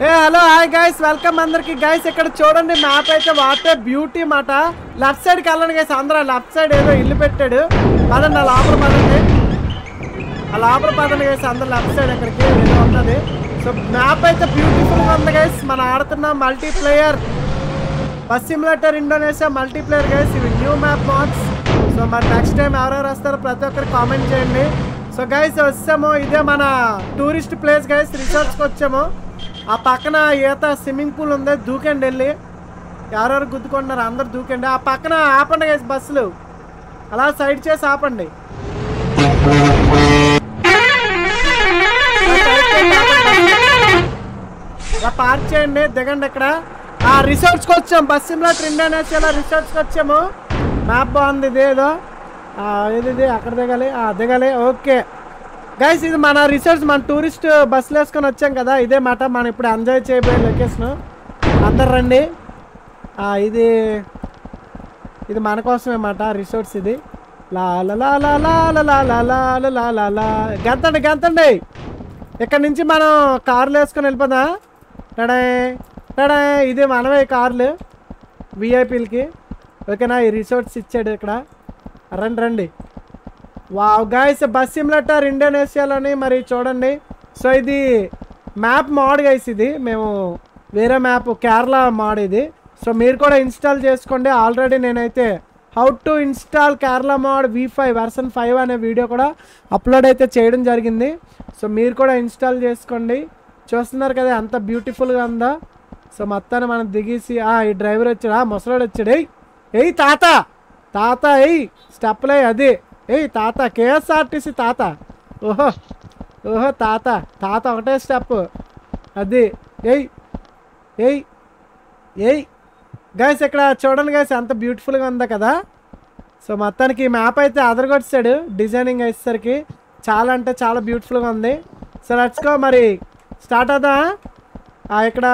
ఏ hello hi guys welcome అందరికి guys ఇక్కడ చూడండి మ్యాప్ అయితే వాటే బ్యూటీ మాట లెఫ్ట్ సైడ్ కి వెళ్ళండి గైస్ అందరూ లెఫ్ట్ సైడ్ ఏదో ఇల్లు పెట్టాడు పదండి ఆ లోపల పదండి ఆ లోపల పదండి గైస్ అందరూ లెఫ్ట్ సైడ్ ఎక్కడికి ఏదో ఉన్నది సో మ్యాప్ అయితే బ్యూటిఫుల్ గా ఉంది గైస్ మనం ఆడుతున్న multiplayer bus simulator Indonesia multiplayer guys ఇవి న్యూ మ్యాప్ మాడ్స్ సో మరి నెక్స్ట్ టైం ఎవరెవరు వస్తారో ప్రతి ఒక్కరు కామెంట్ చేయండి సో గైస్ వచ్చాము ఇదే మన టూరిస్ట్ ప్లేస్ గైస్ రిసార్ట్స్కి వచ్చాము ఆ పక్కన ఈత స్విమ్మింగ్ పూల్ ఉంది దూకండి వెళ్ళి ఎవరెవరు గుద్దుకుంటున్నారు అందరు దూకండి ఆ పక్కన ఆపండి గైస్ బస్సులు అలా సైడ్ చేసి ఆపండి ఇలా పార్క్ చేయండి దిగండి ఇక్కడ ఆ రిసార్ట్స్కి వచ్చాం బస్ సిమ్లాటర్ ఇండోనేషియాలో రిసార్ట్స్కి వచ్చాము మ్యాప్ బాగుంది ఇది ఏదో ఆ, ఇది ఇది అక్కడ దిగాలి ఆ, దిగాలి ఓకే గైస్ ఇది మన రిసార్ట్స్ మన టూరిస్ట్ బస్సులు వేసుకొని వచ్చాం కదా ఇదే మాట మనం ఇప్పుడు ఎంజాయ్ చేయబోయే లొకేషన్ అందరు రండి ఆ, ఇది ఇది మన కోసమే మాట రిసార్ట్స్ ఇది లా లా లా లా లా లా లా లా లా లా లా లా లా గెంతండి గెంతండి ఇక్కడ నుంచి మనం కార్లు వేసుకొని వెళ్ళిపోదా టడే టడే ఇది మనమే ఈ కార్లు విఐపీలకి ఓకేనా ఈ రిసార్ట్స్ ఇచ్చాడు ఇక్కడ రండి రండి వావ్ గాయస్ బస్ సిమ్లటర్ ఇండోనేషియాలోని మరి చూడండి సో ఇది మ్యాప్ మోడ్ గైస్ ఇది మేము వేరే మ్యాప్ కేరళ మోడ్ ఇది సో మీరు కూడా ఇన్స్టాల్ చేసుకోండి ఆల్రెడీ నేనైతే how to install Kerala mod V five version five అనే వీడియో కూడా అప్లోడ్ అయితే చేయడం జరిగింది సో మీరు కూడా ఇన్స్టాల్ చేసుకోండి చూస్తున్నారు కదా ఎంత బ్యూటిఫుల్గా ఉందో సో మొత్తాన్ని మనం దిగేసి ఆ, ఈ డ్రైవర్ వచ్చాడు ఆ ముసలాడు వచ్చాడు ఏయ్ ఏయ్ తాత తాత ఏయ్ స్టెప్లే అది ఏయ్ తాత కేఎస్ఆర్టీసీ తాత ఓహో ఓహో తాత తాత ఒకటే స్టెప్ అది ఏయ్ ఏయ్ ఏయ్ గైస్ ఇక్కడ చూడండి గైస్ ఎంత బ్యూటిఫుల్గా ఉందో కదా సో మొత్తానికి ఈ మ్యాప్ అయితే అదరగొచ్చాడు డిజైనింగ్ వేసేసరికి చాలా అంటే చాలా బ్యూటిఫుల్గా ఉంది సో లెట్స్ గో మరి స్టార్ట్ అవుదా ఇక్కడ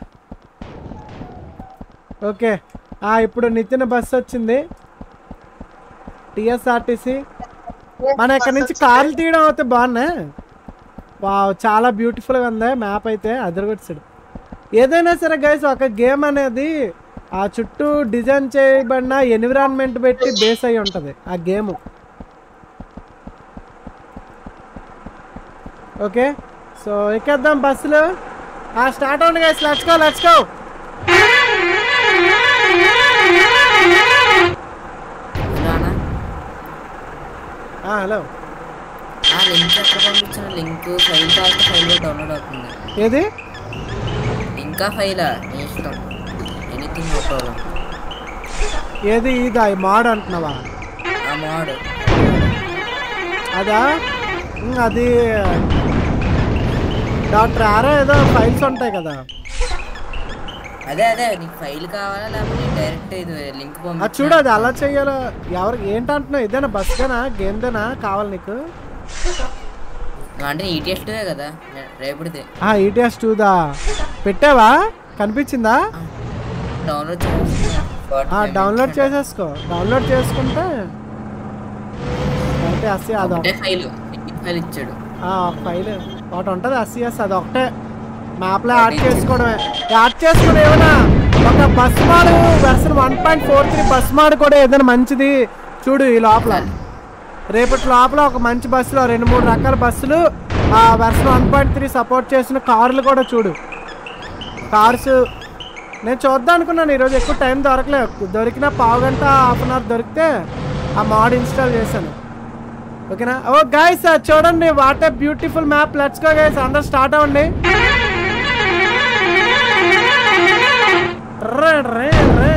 ఓకే ఆ, ఇప్పుడు నితిన్ బస్సు వచ్చింది టిఎస్ఆర్టీసీ మన ఇక్కడ నుంచి కార్లు తీయడం అయితే బాగున్నా వావ్ చాలా బ్యూటిఫుల్గా ఉంది మ్యాప్ అయితే అదరగొచ్చాడు ఏదైనా సరే గైస్ ఒక గేమ్ అనేది ఆ చుట్టూ డిజైన్ చేయబడిన ఎన్విరాన్మెంట్ పెట్టి బేస్ అయి ఉంటుంది ఆ గేమ్ ఓకే సో ఎక్కేద్దాం బస్సులు ఆ స్టార్ట్ అవ్వండి guys let's go let's go రానా? హలో ఆ లింక్ ఎక్కడ పంపించిన లింక్ ఫైల్ కాస్ట్ ఫైల్ డౌన్లోడ్ అవుతుంది ఏది ఇంకా ఫైలా నీ ఇష్టం ఎనీథింగ్ నో ప్రాబ్లం ఏది ఇదా ఈ మాడ్ అంటున్నావా ఆ మోడ్ అదా ఉమ్, అది డాక్టర్ ఆరో ఏదో ఫైల్స్ ఉంటాయి కదా అదే అదే నీకు ఫైల్ కావాలా లేకపోతే డైరెక్ట్ ఇది లింక్ అది చూడు అది అలా చెయ్యాలో ఎవరు ఏంటంటున్నావు ఇదేనా బస్కేనా గేమ్దేనా కావాలి నీకు అంటే ఈ టెస్టే కదా నే- రేపటిదే ఆ ఈటీఎస్ టూదా పెట్టావా కనిపించిందా డౌన్లోడ్ ఆ, డౌన్లోడ్ చేసేసుకో డౌన్లోడ్ చేసుకుంటే అంటే అస్సీ అది ఒకటే ఫైల్ ఫైల్ ఇచ్చాడు ఫైల్ ఒకటి ఉంటుంది అస్సీఎస్ అది ఒకటే మ్యాప్లో యాడ్ చేసుకోవడమే యాడ్ చేసుకుని ఏమైనా ఒక bus mod version one point four three bus mod కూడా ఏదైనా మంచిది చూడు ఈ లోపల రేపటి లోపల ఒక మంచి బస్సులో రెండు మూడు రకాల బస్సులు ఆ version one point three support చేసిన కార్లు కూడా చూడు కార్స్ నేను చూద్దాం అనుకున్నాను ఈరోజు ఎక్కువ టైం దొరకలేదు దొరికిన పావు గంట హాఫ్ అన్ అవర్ దొరికితే ఆ మాడ్ ఇన్స్టాల్ చేశాను ఓకేనా ఓ గైస్ చూడండి what a beautiful map let's go guys అందరు స్టార్ట్ అవ్వండి రే, రే, రే.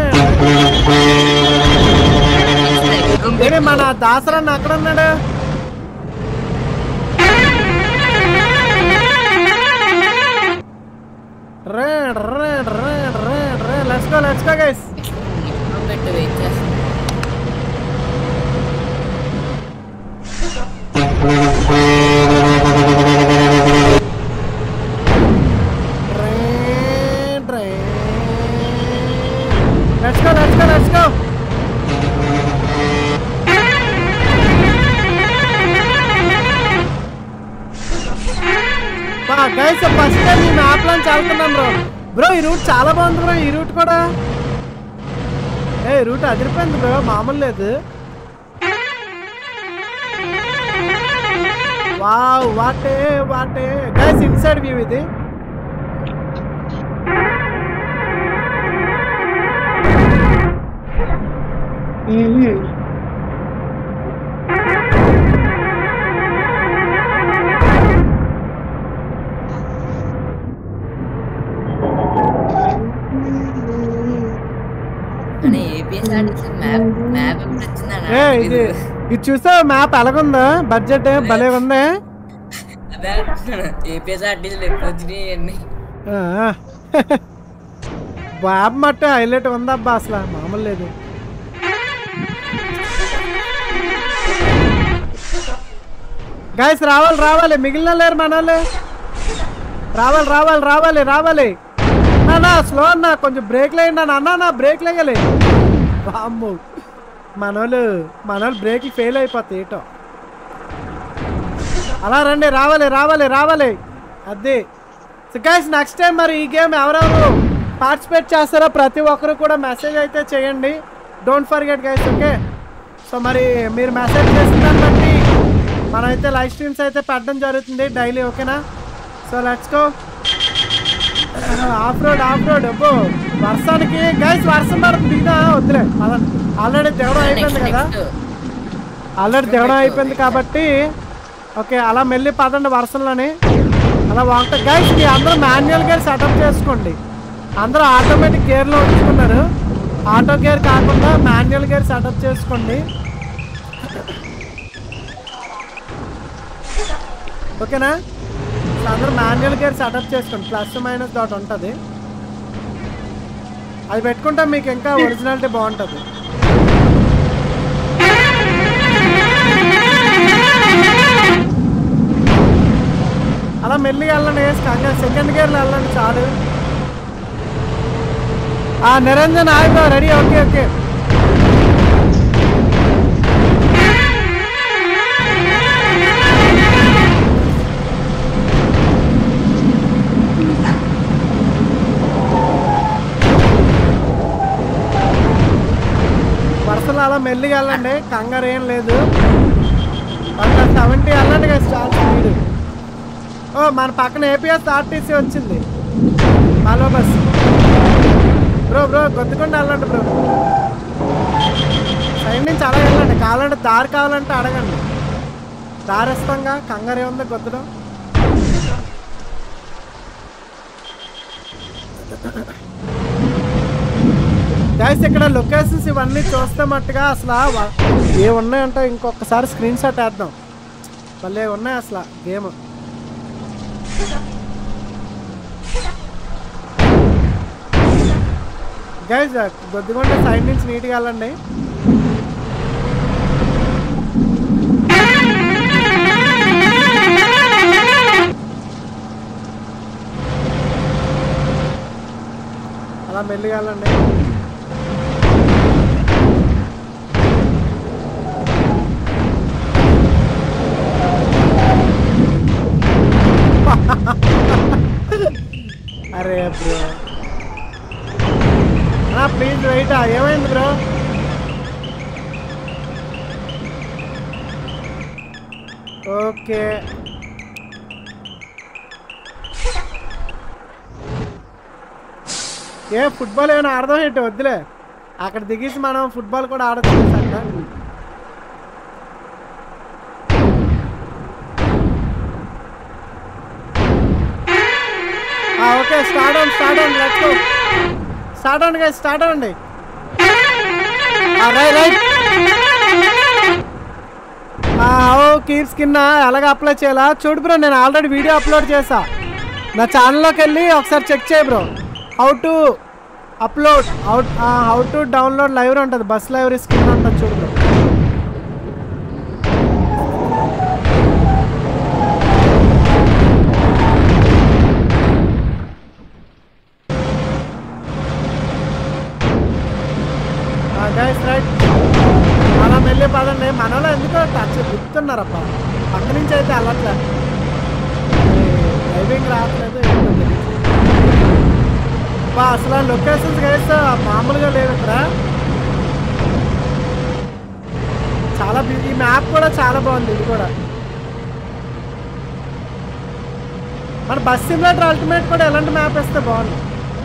ఏడే మన దాసరన్న అక్కడ ఉన్నాడు రే రే రే రే రే let's go let's go guys పెట్టు వెయిట్ చేస్తాను Let's go, let's go, let's go. Guys first time ఈ మ్యాప్ నుంచి వెళ్తున్నాం బ్రో బ్రో ఈ రూట్ చాలా బాగుంది బ్రో ఈ రూట్ కూడా ఏ ఈ రూట్ అదిరిపోయింది బ్రో మామూలు లేదు wow what a what a guys inside view ఇది అనే ఏపీఎస్ ఆర్టీసీ మ్యాప్ మ్యాప్ ఎప్పుడు వచ్చిందన్న ఏ ఇది ఇది చూసా మ్యాప్ ఎలాగుందా బడ్జెట్ భలే ఉంది అదే ఏపీఎస్ ఆర్టీసీలు ఎప్పుడు వచ్చినాయి అన్ని మ్యాప్ మట్టు హైలైట్ ఉందబ్బా అసలు మామూలు లేదు గైస్ రావాలి రావాలి మిగిలిన లేరు మన వాళ్ళు రావాలి రావాలి రావాలి రావాలి నా స్లో అన్న కొంచెం బ్రేక్ లేయండి అన్న అన్న నా బ్రేక్ లేగలే అమ్ము మనోళ్ళు మనోళ్ళు బ్రేక్లు ఫెయిల్ అయిపోతాయి ఏటో అలా రండి రావాలి రావాలి రావాలి అదే సో గైస్ నెక్స్ట్ టైం మరి ఈ గేమ్ ఎవరెవరు పార్టిసిపేట్ చేస్తారో ప్రతి ఒక్కరు కూడా మెసేజ్ అయితే చేయండి don't forget guys okay so మరి మీరు మెసేజ్ చేసిన దాన్ని బట్టి మనమైతే లైవ్ స్ట్రీమ్స్ అయితే పెట్టడం జరుగుతుంది డైలీ ఓకేనా so let's go off road off road అబ్బో వర్షానికి గైస్ వర్షం పడుతుంది దిగినా వద్దులే ఆల్రెడీ దిగడం అయిపోయింది నెక్స్ట్ కదా నెక్స్ట్ ఆల్రెడీ దిగడం అయిపోయింది కాబట్టి ఓకే అలా మెల్లి పదండి వర్షంలోని అలా వంట గైస్ మీ అందరూ మాన్యువల్ గేర్ సెటప్ చేసుకోండి అందరూ ఆటోమేటిక్ గేర్లో ఉంచుకున్నారు ఆటో గేర్ కాకుండా మాన్యువల్ గేర్ సెటప్ చేసుకోండి ఓకేనా సో అందరూ మాన్యువల్ గేర్ సెటప్ చేసుకోండి ప్లస్ మైనస్ డాట్ ఉంటుంది అది పెట్టుకుంటే మీకు ఇంకా ఒరిజినాలిటీ బాగుంటుంది అలా మెల్లిగా వెళ్ళండి వేసి కంగారు సెకండ్ గేర్లో వెళ్ళండి చాలు ఆ నిరంజన్ ఆగిపో రెడీ ఓకే ఓకే వరుసలో అలా మెల్లిగా వెళ్ళండి కంగారు ఏం లేదు ఒక సెవెంటీ వెళ్ళండి కదా చాలా స్పీడ్ ఓ మన పక్కన ఏపీఎస్ ఆర్టీసీ వచ్చింది మాలో బస్ బ్రో బ్రో గొద్దుకుండా వెళ్ళండి బ్రో సైడ్ నుంచి అలా వెళ్ళండి కావాలంటే దారి కావాలంటే అడగండి దారి ఇస్తాంగా కంగారు ఏముంది గొద్దడం గైస్ ఇక్కడ లొకేషన్స్ ఇవన్నీ చూస్తే మట్టుగా అసలు వ- ఏ ఉన్నాయంటే ఇంకొకసారి స్క్రీన్ షాట్ వేద్దాం భలే ఉన్నాయి అసలు గేమ్ గైస్ గొద్దిగొండ సైడ్ నుంచి నీట్గా వెళ్ళండి అలా మెల్లిగా వెళ్ళండి అరే బ్రో అన్నా ప్లీజ్ వెయిట్ ఏమైంది బ్రో ఓకే ఏ ఫుట్బాల్ ఏమైనా ఆడదాం ఏంటి వద్దులే అక్కడ దిగేసి మనం ఫుట్బాల్ కూడా ఆడచ్చు అంట ఓకే స్టార్ట్ అవ్వండి స్టార్ట్ అవ్వండి లెట్స్ గో స్టార్ట్ అవ్వండి guys స్టార్ట్ అవ్వండి రైట్ రైట్ ఓ కీప్స్ కింద ఎలాగ అప్లై చేయాలా చూడు బ్రో నేను ఆల్రెడీ వీడియో అప్లోడ్ చేసా నా ఛానల్లోకి వెళ్ళి ఒకసారి చెక్ చేయి bro how to upload out how to download live ఉంటుంది బస్ లైవ్ స్కిన్ ఉంటుంది చూడు బ్రో గైస్ రైట్ అలా మెల్లి పదండి మనలో ఎందుకో టచ్ గుర్తున్నారప్ప పక్క నుంచి అయితే వెళ్ళట్లే మరి డ్రైవింగ్ రావట్లేదు ఏంటో తెలియట్లేదు. బా అసలు లొకేషన్స్ గైస్ మామూలుగా లేవు ఇక్కడ చాలా బ్యూ- ఈ మ్యాప్ కూడా చాలా బాగుంది ఇది కూడా మన బస్ సిమ్యులేటర్ అల్టిమేట్ కూడా ఎలాంటి మ్యాప్ వేస్తే బాగుంది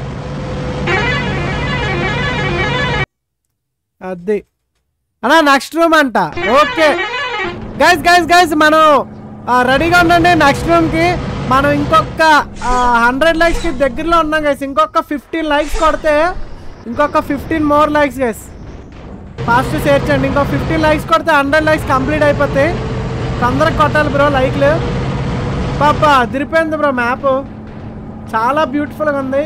అది అన్నా నెక్స్ట్ రూమ్ అంట ఓకే గైస్ గైస్ గైస్ మనం రెడీగా ఉండండి నెక్స్ట్ రూమ్కి మనం ఇంకొక హండ్రెడ్ లైక్స్కి దగ్గరలో ఉన్నాం గైస్ ఇంకొక ఫిఫ్టీన్ లైక్స్ కొడితే ఇంకొక fifteen more likes guys fast share చేయండి ఇంకో ఫిఫ్టీన్ లైక్స్ కొడితే హండ్రెడ్ లైక్స్ కంప్లీట్ అయిపోతాయి తొందరగా కొట్టాలి బ్రో లైక్లు పాప అదిరిపోయింది బ్రో మ్యాప్ చాలా బ్యూటిఫుల్గా ఉంది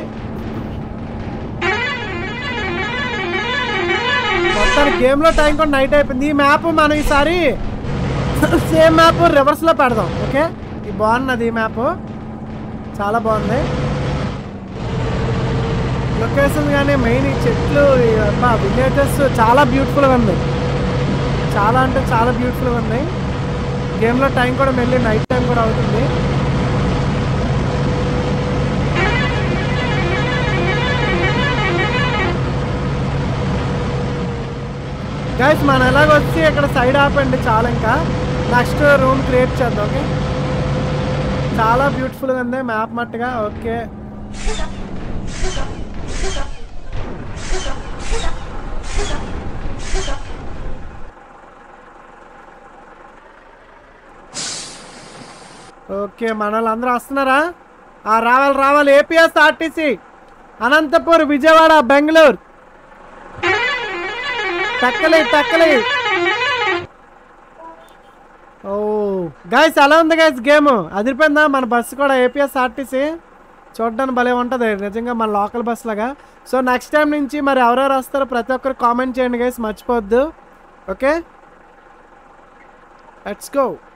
మొత్తం గేమ్లో టైం కూడా నైట్ అయిపోయింది ఈ మ్యాప్ మనం ఈసారి సేమ్ మ్యాప్ రివర్స్లో పెడదాం ఓకే ఇది బాగున్నది ఈ మ్యాప్ చాలా బాగుంది లొకేషన్ కానీ మెయిన్ ఈ చెట్లు ఈ అబ్బా విలేజెస్ చాలా బ్యూటిఫుల్గా ఉంది చాలా అంటే చాలా బ్యూటిఫుల్గా ఉంది గేమ్లో టైం కూడా మళ్ళీ నైట్ టైం కూడా అవుతుంది గైస్ మనం ఎలాగ వచ్చి ఇక్కడ సైడ్ ఆపండి చాలా ఇంకా నెక్స్ట్ రూమ్ క్రియేట్ చేద్దాం ఓకే చాలా బ్యూటిఫుల్గా ఉంది మ్యాప్ మట్టుగా ఓకే ఓకే మన వాళ్ళందరూ వస్తున్నారా ఆ, రావాలి రావాలి ఏపీఎస్ ఆర్టీసీ అనంతపూర్ విజయవాడ బెంగళూరు తక్కలి తక్కలి ఓ గైస్ ఎలా ఉంది గైస్ గేమ్ అదిరిపోయిందా మన బస్సు కూడా ఏపీఎస్ ఆర్టీసీ చూడడానికి భలే ఉంటుంది నిజంగా మన లోకల్ బస్ లాగా సో నెక్స్ట్ టైం నుంచి మరి ఎవరెవరు వస్తారో ప్రతి ఒక్కరు కామెంట్ చేయండి గైస్ మర్చిపోవద్దు ఓకే లెట్స్ గో